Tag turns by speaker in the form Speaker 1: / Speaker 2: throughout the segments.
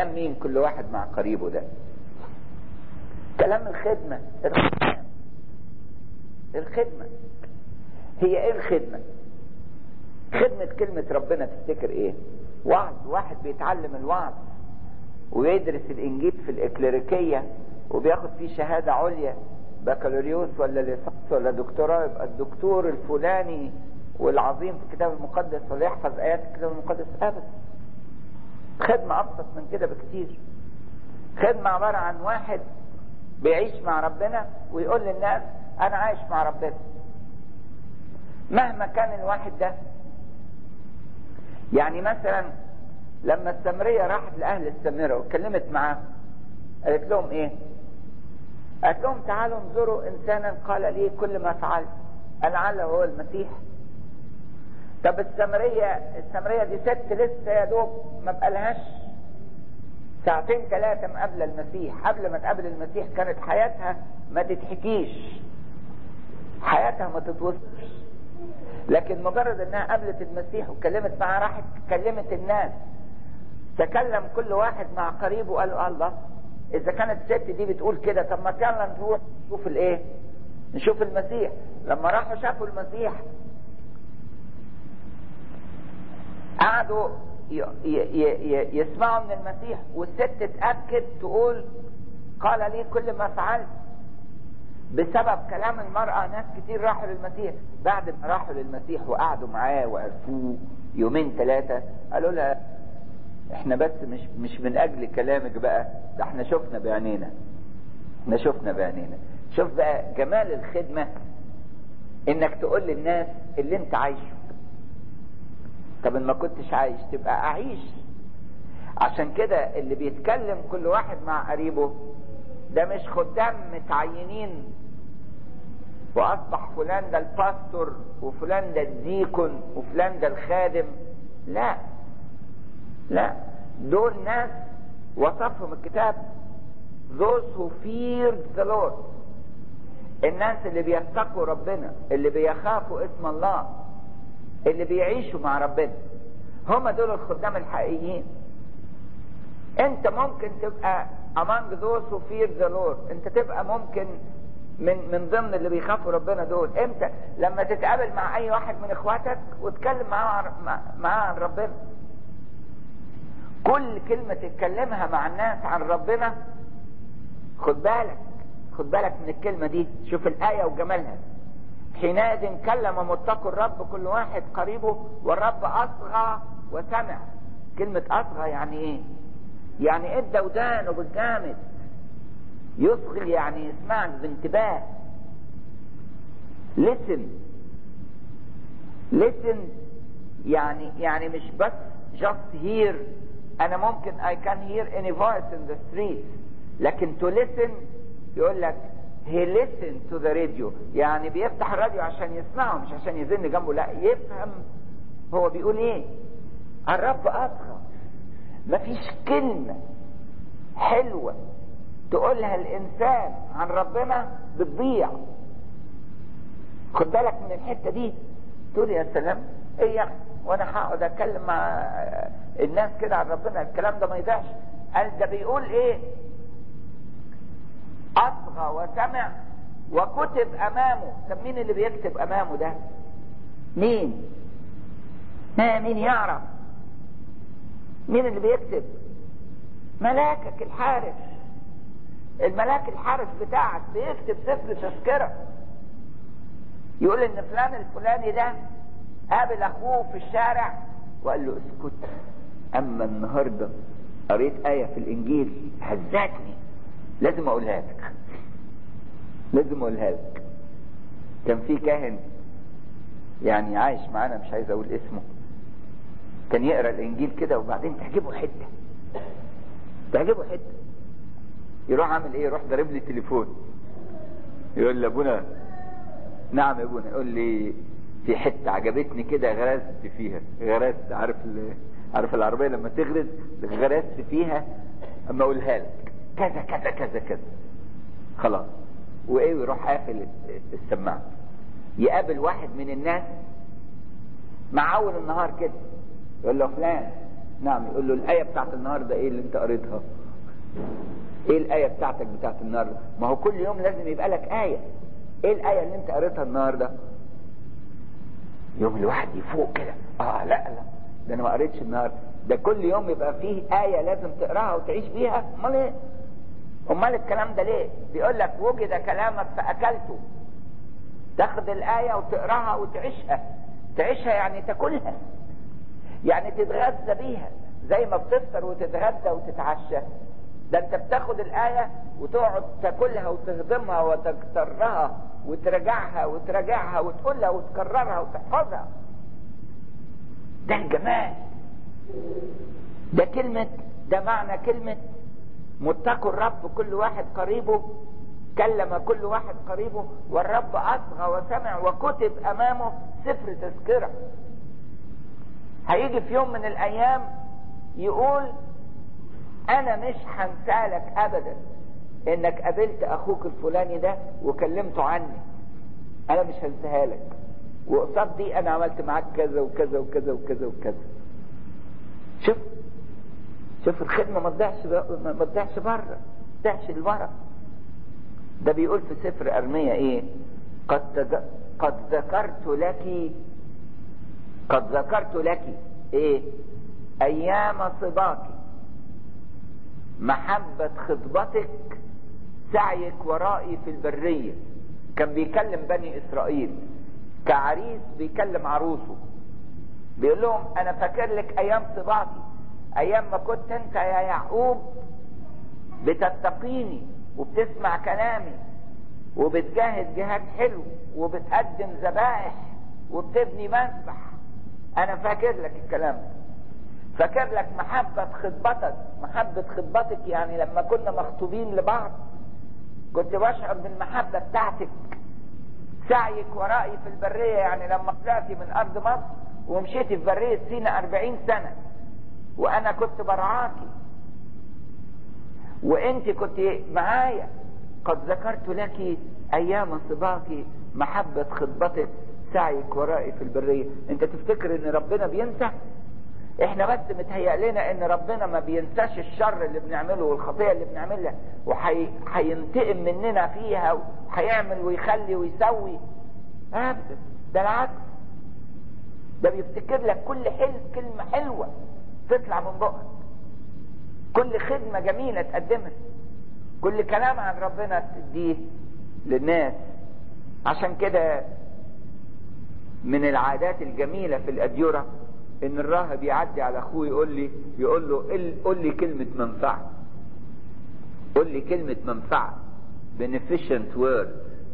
Speaker 1: كلام مين كل واحد مع قريبه ده كلام الخدمة الخدمة الخدمة هي ايه الخدمة خدمة كلمة ربنا تفتكر ايه وعظ واحد بيتعلم الوعظ ويدرس الانجيل في الاكليريكية وبياخد فيه شهادة عليا بكالوريوس ولا ليسانس ولا دكتوراه يبقى الدكتور الفلاني والعظيم في الكتاب المقدس ولا يحفظ ايات الكتاب المقدس ابدا خدمة ابسط من كده بكتير خدمة عبارة عن واحد بيعيش مع ربنا ويقول للناس انا عايش مع ربنا مهما كان الواحد ده يعني مثلا لما السامرية راحت لأهل السامرة واتكلمت معاهم قالت لهم ايه قالت لهم تعالوا انظروا انسانا قال لي كل ما فعلت لعله هو المسيح طب السامرية السامرية دي ست لسه يا دوب ما بقالهاش ساعتين ثلاثة مقابلة المسيح قبل ما تقابل المسيح كانت حياتها ما تتحكيش حياتها ما تتوصفش لكن مجرد انها قابلت المسيح وكلمت معاه راحت كلمت الناس تكلم كل واحد مع قريبه وقال له الله اذا كانت الست دي بتقول كده طب ما يلا نروح نشوف الايه نشوف المسيح لما راحوا شافوا المسيح قعدوا ي- ي- ي- يسمعوا من المسيح والست تتأكد تقول قال لي كل ما فعلت بسبب كلام المرأة ناس كتير راحوا للمسيح بعد ما راحوا للمسيح وقعدوا معاه وعرفوه يومين ثلاثة قالوا لها احنا بس مش مش من اجل كلامك بقى ده احنا شفنا بعينينا احنا شفنا بعينينا شوف بقى جمال الخدمة انك تقول للناس اللي انت عايشه طب ان ما كنتش عايش تبقى اعيش عشان كده اللي بيتكلم كل واحد مع قريبه ده مش خدام متعينين واصبح فلان ده الباستور وفلان ده الديكون وفلان ده الخادم لا لا دول ناس وصفهم الكتاب those who feared the Lord الناس اللي بيتقوا ربنا اللي بيخافوا اسم الله اللي بيعيشوا مع ربنا هم دول الخدام الحقيقيين انت ممكن تبقى among those who fear the Lord انت تبقى ممكن من من ضمن اللي بيخافوا ربنا دول امتى لما تتقابل مع اي واحد من اخواتك وتكلم معاه عن- مع- معاه عن ربنا كل كلمة تتكلمها مع الناس عن ربنا خد بالك خد بالك من الكلمة دي شوف الآية وجمالها حينئذ كلم متقوا الرب كل واحد قريبه والرب أصغى وسمع كلمة أصغى يعني إيه؟ يعني ادى ودانه بالجامد يصغي يعني يسمعك بانتباه listen listen يعني يعني مش بس just hear انا ممكن I can hear any voice in the street لكن to listen يقول لك he listened to the radio يعني بيفتح الراديو عشان يسمعه مش عشان يزن جنبه لا يفهم هو بيقول ايه الرب اصغى مفيش كلمة حلوة تقولها الانسان عن ربنا بتضيع خد بالك من الحتة دي تقول يا سلام ايه يعني وانا هقعد اتكلم مع الناس كده عن ربنا الكلام ده ما يضيعش قال ده بيقول ايه اصغى وسمع وكتب امامه طب مين اللي بيكتب امامه ده مين ها مين يعرف مين اللي بيكتب ملاكك الحارس الملاك الحارس بتاعك بيكتب سفر تذكره يقول ان فلان الفلاني ده قابل اخوه في الشارع وقال له اسكت اما النهارده قريت ايه في الانجيل هزتني لازم اقولها لك لازم اقولها لك كان في كاهن يعني عايش معانا مش عايز اقول اسمه كان يقرا الانجيل كده وبعدين تعجبه حته تعجبه حته يروح عامل ايه يروح ضارب لي تليفون يقول لي ابونا نعم يا ابونا يقول لي في حته عجبتني كده غرست فيها غرست عارف ال... عارف العربيه لما تغرز غرست فيها اما اقولها لك كذا كذا كذا كذا خلاص وايه ويروح قافل السماعه يقابل واحد من الناس مع اول النهار كده يقول له فلان نعم يقول له الآية بتاعت النهاردة ايه اللي انت قريتها ايه الآية بتاعتك بتاعت النهاردة ما هو كل يوم لازم يبقى لك آية ايه الآية اللي انت قريتها النهاردة يوم الواحد يفوق كده اه لا لا ده انا ما قريتش النهارده ده كل يوم يبقى فيه آية لازم تقراها وتعيش بيها امال ايه امال الكلام ده ليه بيقول لك وجد كلامك فاكلته تاخد الآية وتقراها وتعيشها تعيشها يعني تاكلها يعني تتغذى بيها زي ما بتفطر وتتغدى وتتعشى ده انت بتاخد الآية وتقعد تاكلها وتهضمها وتكترها وتراجعها وتراجعها وتقولها وتكررها وتحفظها ده الجمال ده كلمة ده معنى كلمة متقوا الرب كل واحد قريبه كلم كل واحد قريبه والرب أصغى وسمع وكتب أمامه سفر تذكرة هيجي في يوم من الأيام يقول أنا مش هنسالك أبدا إنك قابلت أخوك الفلاني ده وكلمته عني أنا مش هنساها لك وقصاد دي أنا عملت معاك كذا وكذا وكذا وكذا وكذا شوف شوف الخدمة ما تضيعش ما تضيعش بره ما تضيعش لبره ده بيقول في سفر أرمية إيه قد تد... قد ذكرت لك قد ذكرت لك إيه أيام صباك محبة خطبتك سعيك ورائي في البرية كان بيكلم بني إسرائيل كعريس بيكلم عروسه بيقول لهم أنا فاكر لك أيام صباكي أيام ما كنت أنت يا يعقوب بتتقيني وبتسمع كلامي وبتجاهد جهاد حلو وبتقدم ذبائح وبتبني مسبح انا فاكر لك الكلام ده فاكر لك محبة خطبتك محبة خطبتك يعني لما كنا مخطوبين لبعض كنت بشعر بالمحبة بتاعتك سعيك ورائي في البرية يعني لما طلعتي من أرض مصر ومشيتي في برية سينا أربعين سنة وأنا كنت برعاكي وانت كنت معايا قد ذكرت لك ايام صباك محبة خطبتك سعيك ورائي في البرية انت تفتكر ان ربنا بينسى احنا بس متهيأ لنا ان ربنا ما بينساش الشر اللي بنعمله والخطية اللي بنعملها وهينتقم مننا فيها وهيعمل ويخلي ويسوي ابدا ده العكس ده بيفتكر لك كل حل كلمة حلوة تطلع من بقك كل خدمة جميلة تقدمها كل كلام عن ربنا تديه للناس عشان كده من العادات الجميلة في الأديرة إن الراهب يعدي على أخوه يقول لي يقول له قول لي كلمة منفعة قول لي كلمة منفعة beneficent word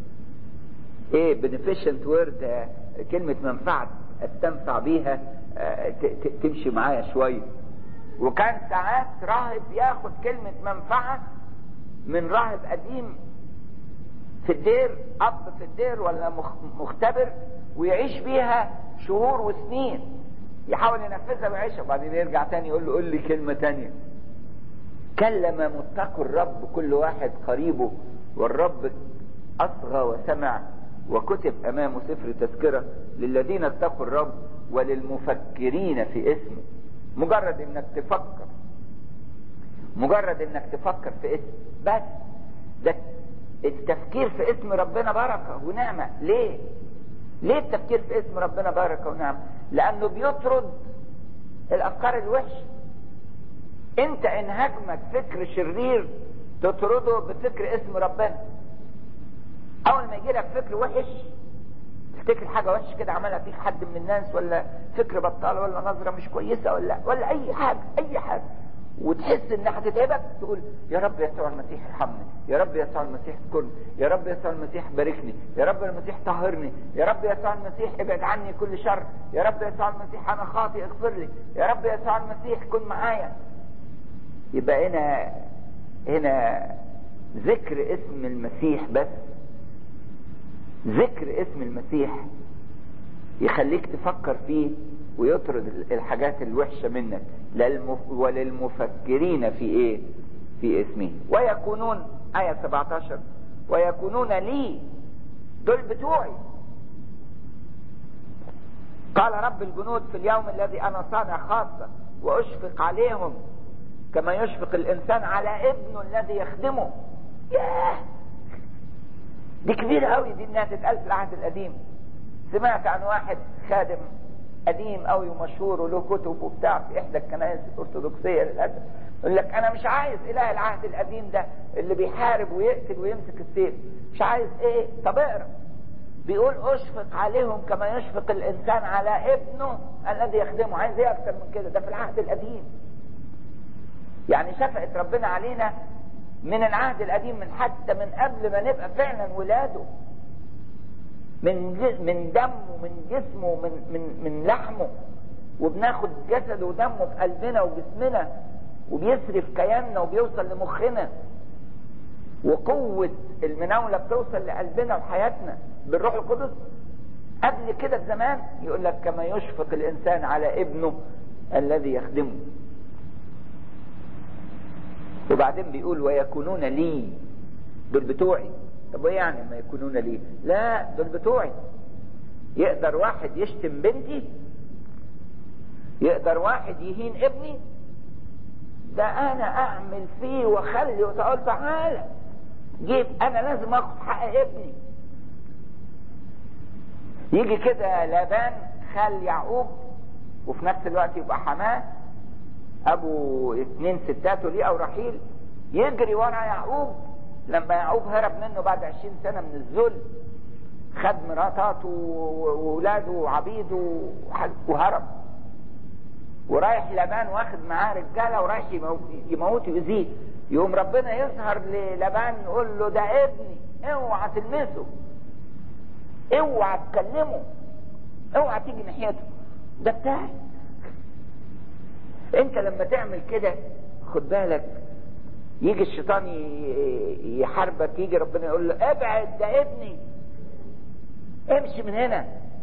Speaker 1: ايه beneficent word كلمة منفعة استنفع بيها تمشي معايا شوية وكان ساعات راهب ياخد كلمة منفعة من راهب قديم في الدير اب في الدير ولا مختبر ويعيش بيها شهور وسنين يحاول ينفذها ويعيشها وبعدين يرجع تاني يقول له قول لي كلمة تانية كلم متقوا الرب كل واحد قريبه والرب أصغى وسمع وكتب أمامه سفر تذكرة للذين اتقوا الرب وللمفكرين في اسمه مجرد انك تفكر مجرد انك تفكر في اسم بس ده التفكير في اسم ربنا بركة ونعمة ليه ليه التفكير في اسم ربنا بركة ونعمة لانه بيطرد الافكار الوحشة انت ان هجمك فكر شرير تطرده بفكر اسم ربنا اول ما يجي لك فكر وحش تفتكر حاجة وحش كده عملها فيك حد من الناس ولا فكر بطال ولا نظرة مش كويسة ولا ولا أي حاجة أي حاجة وتحس إنها هتتعبك تقول يا رب يسوع المسيح ارحمني يا رب يسوع المسيح اذكرني يا رب يسوع المسيح باركني يا رب المسيح طهرني يا رب يسوع المسيح ابعد عني كل شر يا رب يسوع المسيح أنا خاطئ اغفر لي يا رب يسوع المسيح كن معايا يبقى هنا هنا ذكر اسم المسيح بس ذكر اسم المسيح يخليك تفكر فيه ويطرد الحاجات الوحشة منك وللمفكرين في ايه في اسمه ويكونون آية 17 ويكونون لي دول بتوعي قال رب الجنود في اليوم الذي انا صانع خاصة واشفق عليهم كما يشفق الانسان على ابنه الذي يخدمه ياه دي كبيرة قوي دي انها تتقال في العهد القديم سمعت عن واحد خادم قديم قوي ومشهور وله كتب وبتاع في احدى الكنائس الارثوذكسيه للاسف يقول لك انا مش عايز اله العهد القديم ده اللي بيحارب ويقتل ويمسك السيف مش عايز ايه طب اقرا بيقول اشفق عليهم كما يشفق الانسان على ابنه الذي يخدمه عايز ايه اكتر من كده ده في العهد القديم يعني شفقة ربنا علينا من العهد القديم من حتى من قبل ما نبقى فعلا ولاده من من دمه من جسمه من من من لحمه وبناخد جسده ودمه في قلبنا وجسمنا وبيسري في كياننا وبيوصل لمخنا وقوة المناولة بتوصل لقلبنا وحياتنا بالروح القدس قبل كده بزمان يقول لك كما يشفق الإنسان على ابنه الذي يخدمه وبعدين بيقول ويكونون لي دول بتوعي طب وايه يعني ما يكونون لي لا دول بتوعي يقدر واحد يشتم بنتي يقدر واحد يهين ابني ده انا اعمل فيه واخلي وتقول تعالى جيب انا لازم اخد حق ابني يجي كده لابان خال يعقوب وفي نفس الوقت يبقى حماه ابو اثنين ستاته ليه او رحيل يجري ورا يعقوب لما يعقوب هرب منه بعد عشرين سنة من الذل خد مراتاته وولاده وعبيده وهرب ورايح لبان واخد معاه رجالة ورايح يموت ويزيد يقوم ربنا يظهر للبان يقول له ده ابني اوعى تلمسه اوعى تكلمه اوعى تيجي ناحيته ده بتاعي انت لما تعمل كده خد بالك يجي الشيطان يحاربك يجي ربنا يقول له ابعد ده ابني امشي من هنا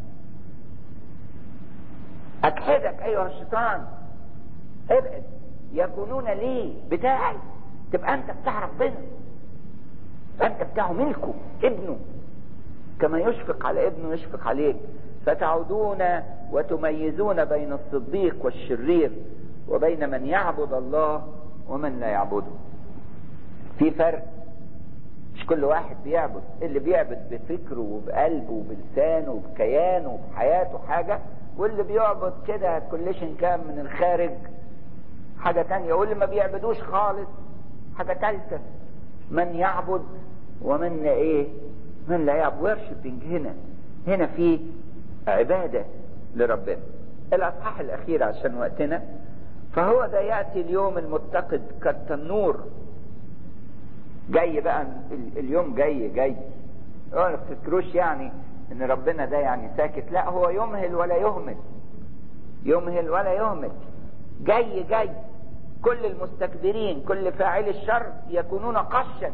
Speaker 1: اجحدك ايها الشيطان ابعد يكونون لي بتاعي تبقى انت بتاع ربنا انت بتاعه ملكه ابنه كما يشفق على ابنه يشفق عليك فتعودون وتميزون بين الصديق والشرير وبين من يعبد الله ومن لا يعبده في فرق مش كل واحد بيعبد اللي بيعبد بفكره وبقلبه وبلسانه وبكيانه وبحياته حاجة واللي بيعبد كده كلشن كام من الخارج حاجة تانية واللي ما بيعبدوش خالص حاجة تالتة من يعبد ومن لا ايه من لا يعبد ورشبنج هنا هنا في عبادة لربنا الاصحاح الاخير عشان وقتنا فهو ده يأتي اليوم المتقد كالتنور جاي بقى اليوم جاي جاي ما تفكروش يعني ان ربنا ده يعني ساكت لا هو يمهل ولا يهمل يمهل ولا يهمل جاي جاي كل المستكبرين كل فاعل الشر يكونون قشا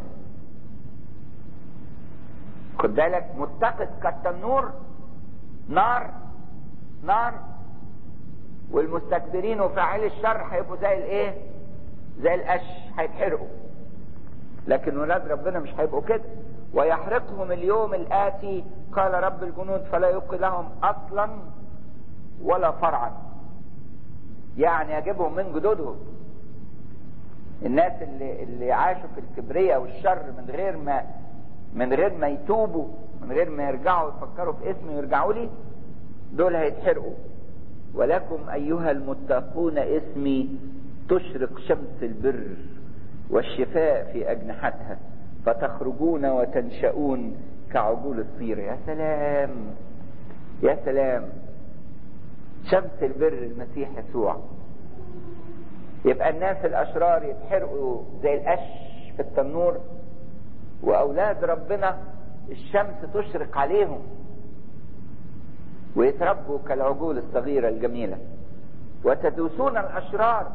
Speaker 1: خد بالك متقد كالتنور نار نار والمستكبرين وفاعلي الشر هيبقوا زي الايه زي القش هيتحرقوا لكن ولاد ربنا مش هيبقوا كده ويحرقهم اليوم الآتي قال رب الجنود فلا يبقي لهم أصلا ولا فرعا يعني يجيبهم من جدودهم الناس اللي اللي عاشوا في الكبرياء والشر من غير ما من غير ما يتوبوا من غير ما يرجعوا يفكروا في اسمي ويرجعوا لي دول هيتحرقوا ولكم أيها المتقون اسمي تشرق شمس البر والشفاء في أجنحتها فتخرجون وتنشؤون كعجول الطير يا سلام يا سلام شمس البر المسيح يسوع يبقى الناس الأشرار يتحرقوا زي القش في التنور وأولاد ربنا الشمس تشرق عليهم ويتربوا كالعجول الصغيرة الجميلة وتدوسون الأشرار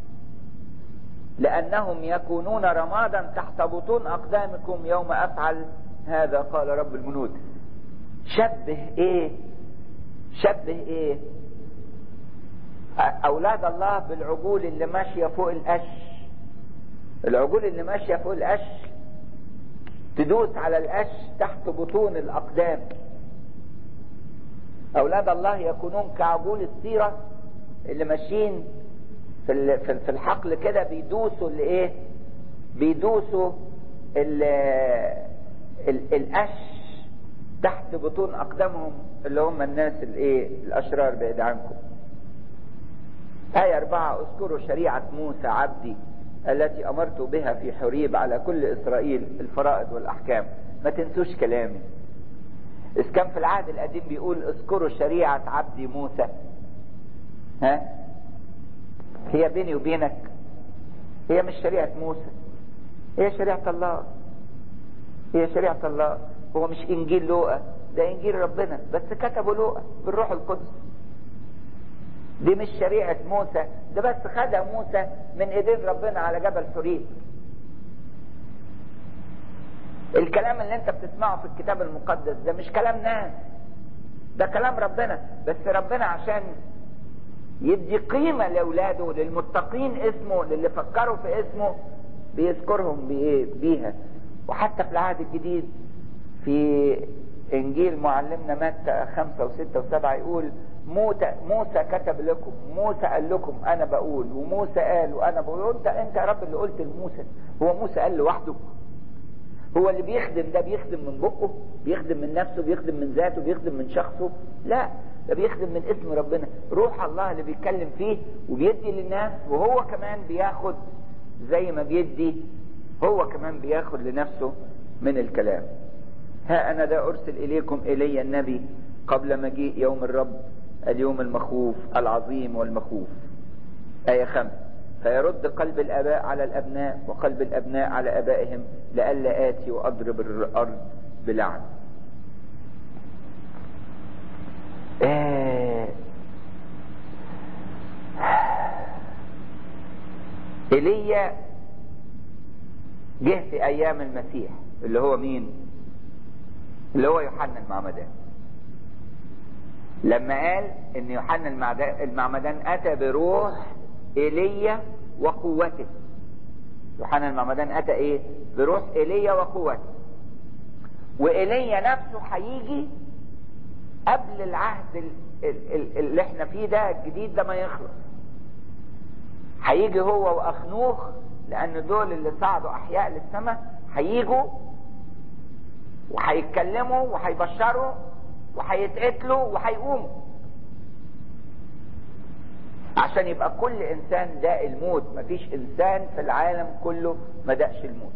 Speaker 1: لأنهم يكونون رمادا تحت بطون أقدامكم يوم أفعل هذا قال رب الجنود شبه إيه شبه إيه أولاد الله بالعجول اللي ماشية فوق القش العجول اللي ماشية فوق القش تدوس على القش تحت بطون الأقدام أولاد الله يكونون كعجول السيرة اللي ماشيين في في الحقل كده بيدوسوا الايه بيدوسوا ال ال القش تحت بطون اقدامهم اللي هم الناس الايه الاشرار بعيد عنكم آية أربعة اذكروا شريعة موسى عبدي التي أمرت بها في حريب على كل إسرائيل الفرائض والأحكام ما تنسوش كلامي إذ كان في العهد القديم بيقول اذكروا شريعة عبدي موسى ها هي بيني وبينك هي مش شريعة موسى هي شريعة الله هي شريعة الله هو مش انجيل لوقا ده انجيل ربنا بس كتبه لوقا بالروح القدس دي مش شريعة موسى ده بس خدها موسى من ايدين ربنا على جبل حريب الكلام اللي انت بتسمعه في الكتاب المقدس ده مش كلام ناس ده كلام ربنا بس ربنا عشان يدي قيمة لأولاده للمتقين اسمه للي فكروا في اسمه بيذكرهم بإيه بيها وحتى في العهد الجديد في إنجيل معلمنا متى خمسة وستة وسبعة يقول موسى موسى كتب لكم موسى قال لكم أنا بقول وموسى قال وأنا بقول أنت أنت يا رب اللي قلت لموسى هو موسى قال لوحده هو اللي بيخدم ده بيخدم من بقه بيخدم من نفسه بيخدم من ذاته بيخدم من شخصه لا ده بيخدم من اسم ربنا روح الله اللي بيتكلم فيه وبيدي للناس وهو كمان بياخد زي ما بيدي هو كمان بياخد لنفسه من الكلام ها أنا ذا أرسل إليكم إلي النبي قبل مجيء يوم الرب اليوم المخوف العظيم والمخوف آية خمس فيرد قلب الآباء على الأبناء وقلب الأبناء على آبائهم لئلا آتي وأضرب الأرض بلعن آه ايليا جه في ايام المسيح اللي هو مين اللي هو يوحنا المعمدان لما قال ان يوحنا المعمدان اتى بروح ايليا وقوته يوحنا المعمدان اتى ايه بروح ايليا وقوته وايليا نفسه هيجي قبل العهد اللي احنا فيه ده الجديد ده ما يخلص هيجي هو واخنوخ لان دول اللي صعدوا احياء للسماء هيجوا وهيتكلموا وهيبشروا وهيتقتلوا وهيقوموا عشان يبقى كل انسان داء الموت مفيش انسان في العالم كله ما دقش الموت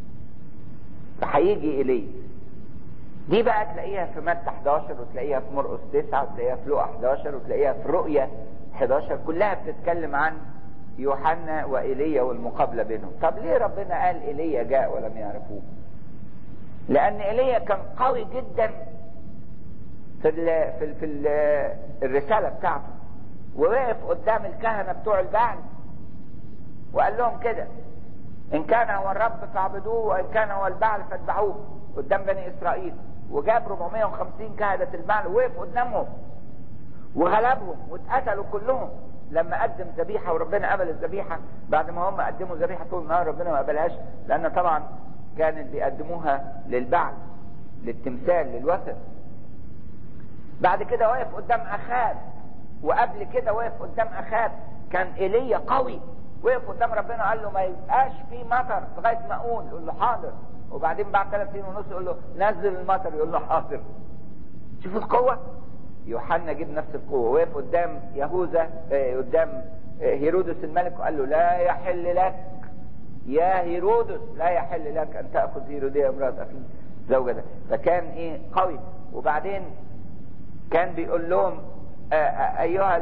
Speaker 1: فهيجي اليه دي بقى تلاقيها في متى 11 وتلاقيها في مرقس 9 وتلاقيها في لوقا 11 وتلاقيها في رؤيا 11 كلها بتتكلم عن يوحنا وإيليا والمقابلة بينهم طب ليه ربنا قال إيليا جاء ولم يعرفوه لأن إيليا كان قوي جدا في ال في ال في ال الرسالة بتاعته ووقف قدام الكهنة بتوع البعل وقال لهم كده إن كان هو الرب فاعبدوه وإن كان هو البعل فاتبعوه قدام بني إسرائيل وجاب 450 كهنة البعل ووقف قدامهم وغلبهم واتقتلوا كلهم لما قدم ذبيحة وربنا قبل الذبيحة بعد ما هم قدموا ذبيحة طول النهار ربنا ما قبلهاش لأن طبعا كانت بيقدموها للبعل للتمثال للوثن بعد كده واقف قدام أخاب وقبل كده واقف قدام أخاب كان إيليا قوي وقف قدام ربنا قال له ما يبقاش في مطر لغاية ما أقول يقول له حاضر وبعدين بعد ثلاث سنين ونص يقول له نزل المطر يقول له حاضر شوفوا القوة يوحنا جيب نفس القوة وقف قدام يهوذا قدام هيرودس الملك وقال له لا يحل لك يا هيرودس لا يحل لك ان تاخذ هيروديه امراه اخي زوجة فكان ايه قوي وبعدين كان بيقول لهم ايها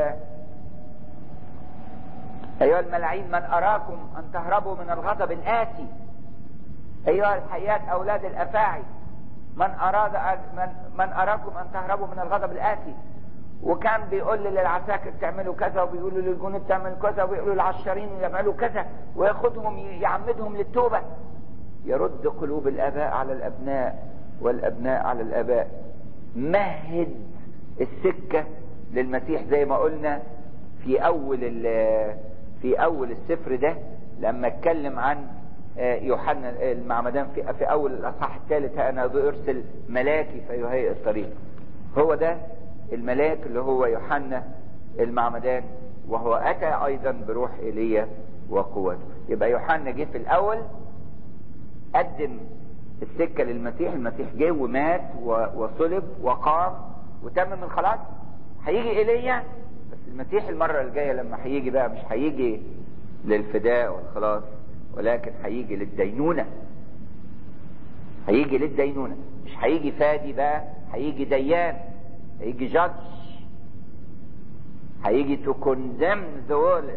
Speaker 1: ايها الملاعين من اراكم ان تهربوا من الغضب الاتي ايها الحيات اولاد الافاعي من اراد من, من اراكم ان تهربوا من الغضب الاتي وكان بيقول للعساكر تعملوا كذا وبيقولوا للجنود تعملوا كذا وبيقولوا للعشرين يعملوا كذا وياخدهم يعمدهم للتوبه يرد قلوب الاباء على الابناء والابناء على الاباء مهد السكه للمسيح زي ما قلنا في اول في اول السفر ده لما اتكلم عن يوحنا المعمدان في, في اول الاصحاح الثالث انا ارسل ملاكي فيهيئ الطريق هو ده الملاك اللي هو يوحنا المعمدان وهو اتى ايضا بروح ايليا وقوته يبقى يوحنا جه في الاول قدم السكة للمسيح المسيح جه ومات وصلب وقام وتمم الخلاص هيجي ايليا بس المسيح المرة الجاية لما هيجي بقى مش هيجي للفداء والخلاص ولكن هيجي للدينونة هيجي للدينونة مش هيجي فادي بقى هيجي ديان هيجي جادج هيجي to condemn the world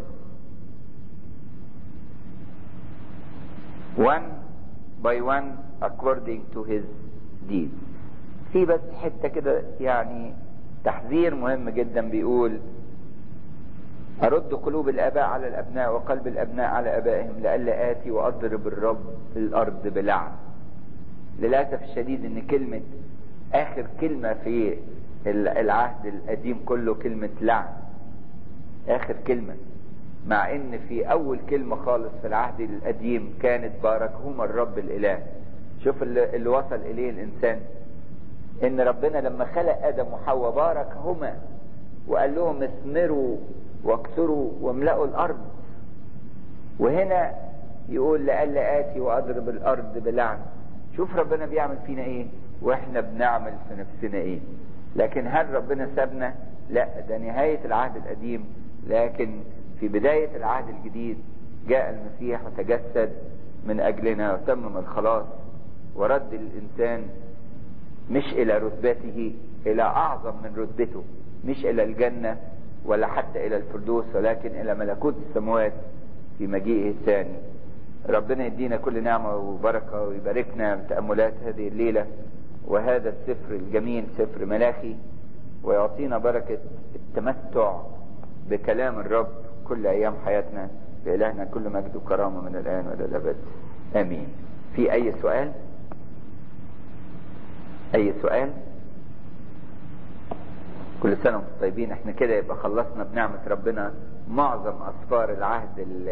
Speaker 1: one by one according to his deeds في بس حتة كده يعني تحذير مهم جدا بيقول أرد قلوب الآباء على الأبناء وقلب الأبناء على آبائهم لئلا آتي وأضرب الرب الأرض بلعن للأسف الشديد إن كلمة آخر كلمة في العهد القديم كله كلمة لعن آخر كلمة مع إن في أول كلمة خالص في العهد القديم كانت باركهما الرب الإله شوف اللي, اللي وصل إليه الإنسان إن ربنا لما خلق آدم وحواء باركهما وقال لهم اثمروا واكثروا واملأوا الأرض وهنا يقول لألا آتي وأضرب الأرض بلعن شوف ربنا بيعمل فينا إيه وإحنا بنعمل في نفسنا إيه لكن هل ربنا سابنا لا ده نهاية العهد القديم لكن في بداية العهد الجديد جاء المسيح وتجسد من أجلنا وتمم الخلاص ورد الإنسان مش إلى رتبته إلى أعظم من رتبته مش إلى الجنة ولا حتى إلى الفردوس ولكن إلى ملكوت السماوات في مجيئه الثاني ربنا يدينا كل نعمة وبركة ويباركنا بتأملات هذه الليلة وهذا السفر الجميل سفر ملاخي ويعطينا بركة التمتع بكلام الرب كل أيام حياتنا لإلهنا كل مجد وكرامة من الآن وإلى الأبد آمين في أي سؤال أي سؤال كل سنة وانتم طيبين احنا كده يبقى خلصنا بنعمة ربنا معظم أسفار العهد